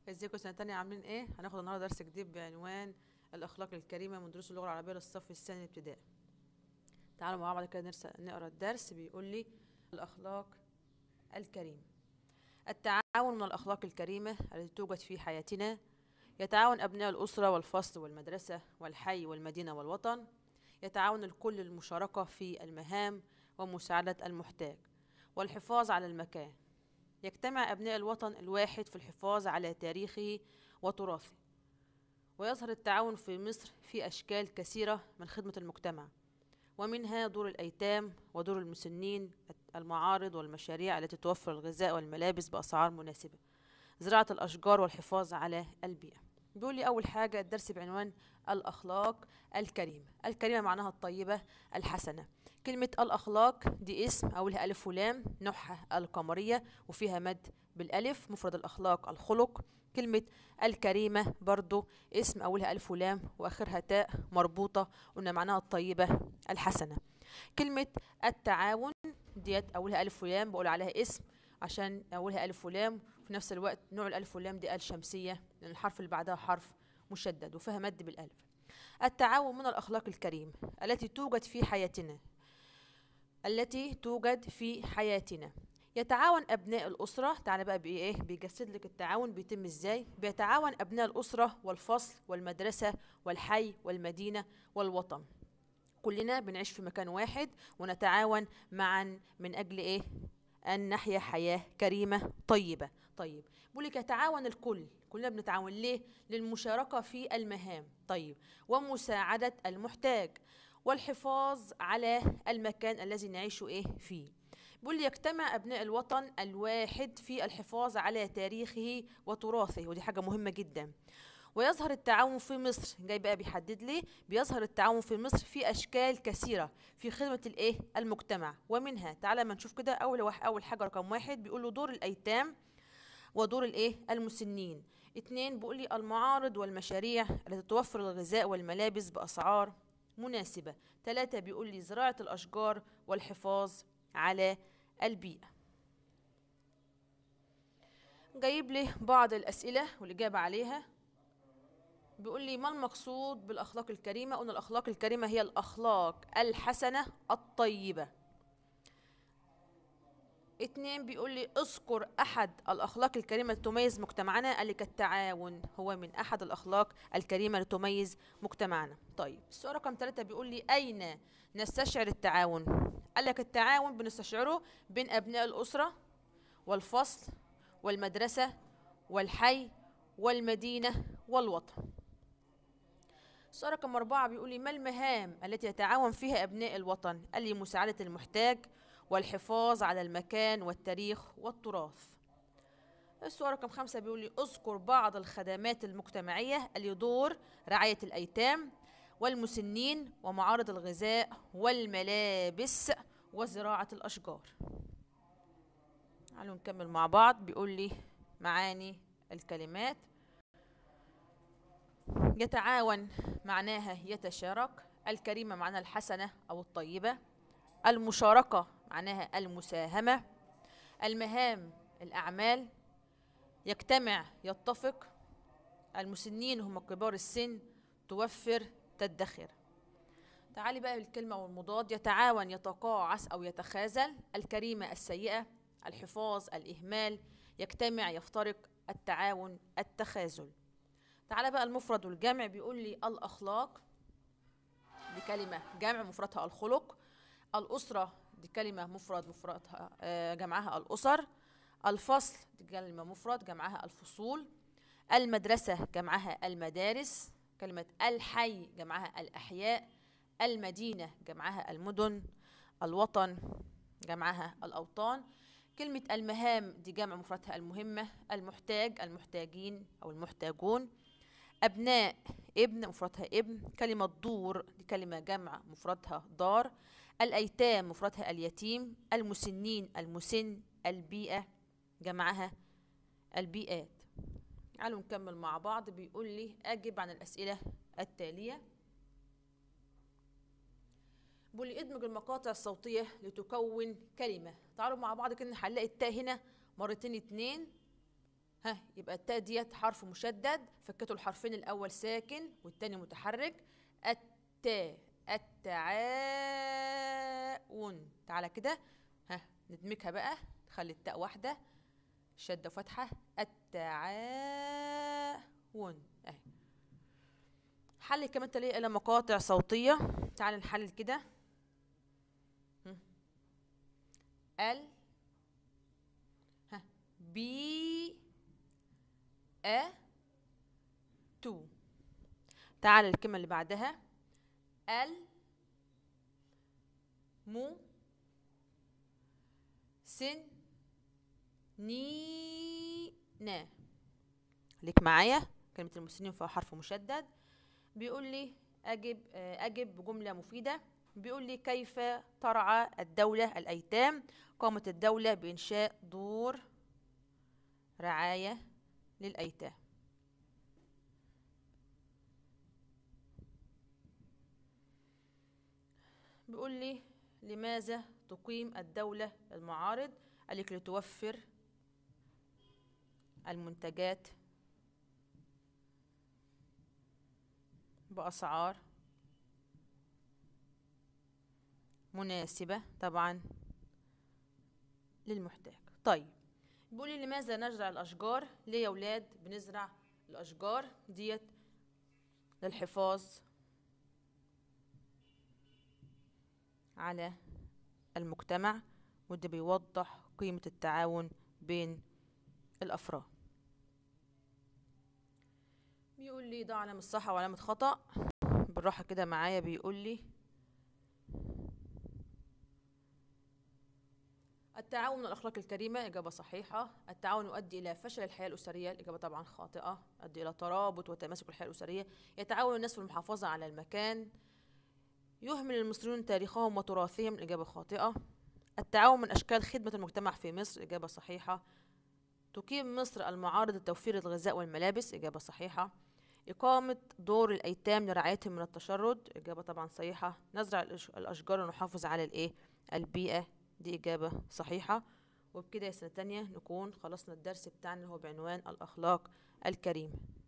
ازيكم سنة تانية عاملين ايه؟ هناخد النهارده درس جديد بعنوان الأخلاق الكريمة من دروس اللغة العربية للصف الثاني الابتدائي. تعالوا مع بعض كده نرس- نقرا الدرس بيقول لي الأخلاق الكريمة. التعاون من الأخلاق الكريمة التي توجد في حياتنا يتعاون أبناء الأسرة والفصل والمدرسة والحي والمدينة والوطن يتعاون الكل للمشاركة في المهام ومساعدة المحتاج والحفاظ على المكان يجتمع أبناء الوطن الواحد في الحفاظ على تاريخه وتراثه ويظهر التعاون في مصر في أشكال كثيرة من خدمة المجتمع ومنها دور الأيتام ودور المسنين المعارض والمشاريع التي توفر الغذاء والملابس بأسعار مناسبة زراعة الأشجار والحفاظ على البيئة بيقول لي أول حاجة الدرس بعنوان الأخلاق الكريمة الكريمة معناها الطيبة الحسنة كلمة الأخلاق دي اسم أولها ألف ولام نوعها القمرية وفيها مد بالألف مفرد الأخلاق الخلق كلمة الكريمة برضو اسم أولها ألف ولام وآخرها تاء مربوطة قلنا معناها الطيبة الحسنة كلمة التعاون ديت أولها ألف ولام بقول عليها اسم عشان أولها ألف ولام في نفس الوقت نوع الألف واللام دي آل شمسية لأن الحرف اللي بعدها حرف مشدد وفيها مد بالألف التعاون من الأخلاق الكريمة التي توجد في حياتنا التي توجد في حياتنا يتعاون أبناء الأسرة تعالى بقى بإيه بيجسد لك التعاون بيتم إزاي بيتعاون أبناء الأسرة والفصل والمدرسة والحي والمدينة والوطن كلنا بنعيش في مكان واحد ونتعاون معا من أجل إيه أن نحيا حياة كريمة طيبة طيب بيقول لك يتعاون الكل كلنا بنتعاون ليه للمشاركة في المهام طيب ومساعدة المحتاج والحفاظ على المكان الذي نعيش إيه فيه بيقول لي يجتمع أبناء الوطن الواحد في الحفاظ على تاريخه وتراثه ودي حاجة مهمة جدا ويظهر التعاون في مصر جاي بقى بيحدد لي بيظهر التعاون في مصر في اشكال كثيره في خدمه الايه المجتمع ومنها تعالى ما نشوف كده اول واحد اول حاجه رقم واحد بيقول له دور الايتام ودور الايه المسنين اتنين بيقول لي المعارض والمشاريع التي توفر الغذاء والملابس باسعار مناسبه ثلاثة بيقول لي زراعه الاشجار والحفاظ على البيئه جايب لي بعض الاسئله والاجابه عليها بيقول لي ما المقصود بالأخلاق الكريمة؟ قلنا الأخلاق الكريمة هي الأخلاق الحسنة الطيبة. اتنين بيقول لي اذكر أحد الأخلاق الكريمة التي تميز مجتمعنا قال لك التعاون هو من أحد الأخلاق الكريمة التي تميز مجتمعنا. طيب السؤال رقم ثلاثة بيقول لي أين نستشعر التعاون؟ قال لك التعاون بنستشعره بين أبناء الأسرة والفصل والمدرسة والحي والمدينة والوطن. السؤال رقم أربعة بيقول لي ما المهام التي يتعاون فيها أبناء الوطن؟ قال لي مساعدة المحتاج والحفاظ على المكان والتاريخ والتراث. السؤال رقم خمسة بيقول لي اذكر بعض الخدمات المجتمعية اللي دور رعاية الأيتام والمسنين ومعارض الغذاء والملابس وزراعة الأشجار. تعالوا نكمل مع بعض بيقول لي معاني الكلمات يتعاون معناها يتشارك الكريمة معناها الحسنة أو الطيبة المشاركة معناها المساهمة المهام الأعمال يجتمع يتفق المسنين هم كبار السن توفر تدخر تعالي بقى بالكلمة والمضاد يتعاون يتقاعس أو يتخاذل الكريمة السيئة الحفاظ الإهمال يجتمع يفترق التعاون التخاذل تعالى بقى المفرد والجمع بيقول لي الأخلاق دي كلمة جمع مفردها الخلق الأسرة دي كلمة مفرد مفردها آه، جمعها الأسر الفصل دي كلمة مفرد جمعها الفصول المدرسة جمعها المدارس كلمة الحي جمعها الأحياء المدينة جمعها المدن الوطن جمعها الأوطان كلمة المهام دي جمع مفردها المهمة المحتاج المحتاجين أو المحتاجون أبناء ابن مفردها ابن كلمة دور دي كلمة جمع مفردها دار الأيتام مفردها اليتيم المسنين المسن البيئة جمعها البيئات تعالوا نكمل مع بعض بيقول لي أجب عن الأسئلة التالية بيقول لي ادمج المقاطع الصوتية لتكون كلمة تعالوا مع بعض كده هنلاقي التاء هنا مرتين اتنين ها يبقى التاء ديت حرف مشدد فكته الحرفين الاول ساكن والتاني متحرك التاء التعاون تعالى كده ها ندمجها بقى نخلي التاء واحده شده وفتحه التعاون اهي حل كمان تلاقي الى مقاطع صوتيه تعالى نحلل كده هم. ال ها بي أ تو تعال الكلمة اللي بعدها ال مو سن ني نا ليك معايا كلمة المسنين فيها حرف مشدد بيقول لي أجب آه، أجب بجملة مفيدة بيقول لي كيف ترعى الدولة الأيتام قامت الدولة بإنشاء دور رعاية للأيتام بيقول لي لماذا تقيم الدولة المعارض قال لك لتوفر المنتجات بأسعار مناسبة طبعا للمحتاج طيب بيقول لي لماذا نزرع الأشجار ليه يا ولاد بنزرع الأشجار ديت للحفاظ على المجتمع وده بيوضح قيمة التعاون بين الأفراد بيقول لي ده علامة صح وعلامة خطأ بالراحة كده معايا بيقول لي التعاون من الأخلاق الكريمة إجابة صحيحة التعاون يؤدي إلى فشل الحياة الأسرية الإجابة طبعا خاطئة يؤدي إلى ترابط وتماسك الحياة الأسرية يتعاون الناس في المحافظة على المكان يهمل المصريون تاريخهم وتراثهم الإجابة خاطئة التعاون من أشكال خدمة المجتمع في مصر إجابة صحيحة تقيم مصر المعارض لتوفير الغذاء والملابس إجابة صحيحة إقامة دور الأيتام لرعايتهم من التشرد إجابة طبعا صحيحة نزرع الأش- الأشجار ونحافظ على الإيه البيئة دي إجابة صحيحة وبكده يا سنة تانية نكون خلصنا الدرس بتاعنا اللي هو بعنوان الأخلاق الكريمة